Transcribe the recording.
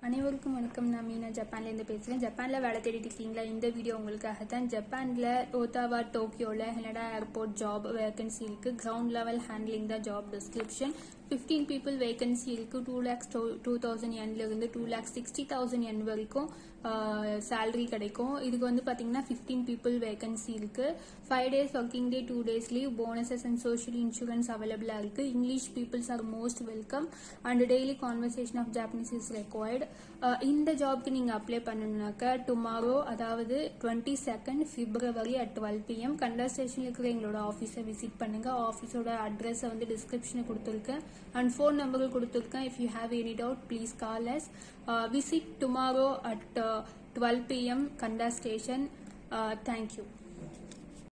அனைவருக்கும் வணக்கம் நான் மீனா ஜப்பான்லேருந்து பேசுகிறேன் ஜப்பானில் வேலை தேடிட்டு இருக்கீங்களா இந்த வீடியோ உங்களுக்காக தான் ஜப்பானில் ஓத்தாவா டோக்கியோவில் ஹெனடா ஏர்போர்ட் ஜாப் வேகன்சி இருக்குது கிரவுண்ட் லெவல் ஹேண்ட்லிங் தான் job description fifteen people vacancy இருக்குது டூ லேக்ஸ் டூ தௌசண்ட் என்லேருந்து two lakhs sixty thousand yen வரைக்கும் சேலரி கிடைக்கும் இதுக்கு வந்து பார்த்தீங்கன்னா ஃபிஃப்டீன் பீப்புள் வேகன்சி இருக்குது five days working day two days leave bonuses and social insurance அவைலபிளாக இருக்குது English peoples are most welcome and daily conversation of Japanese is required இந்த ஜாப்க்கு நீங்கள் அப்ளை பண்ணணுனாக்கா டுமாரோ அதாவது twenty second February at twelve PM Kanda ஸ்டேஷனில் இருக்கிற எங்களோட ஆஃபீஸை விசிட் பண்ணுங்க ஆஃபீஸோட அட்ரஸை வந்து டிஸ்கிரிப்ஷனில் கொடுத்துருக்கேன் அண்ட் ஃபோன் நம்பரும் கொடுத்துருக்கேன் if you have any doubt please call us visit tomorrow at twelve PM Kanda station thank you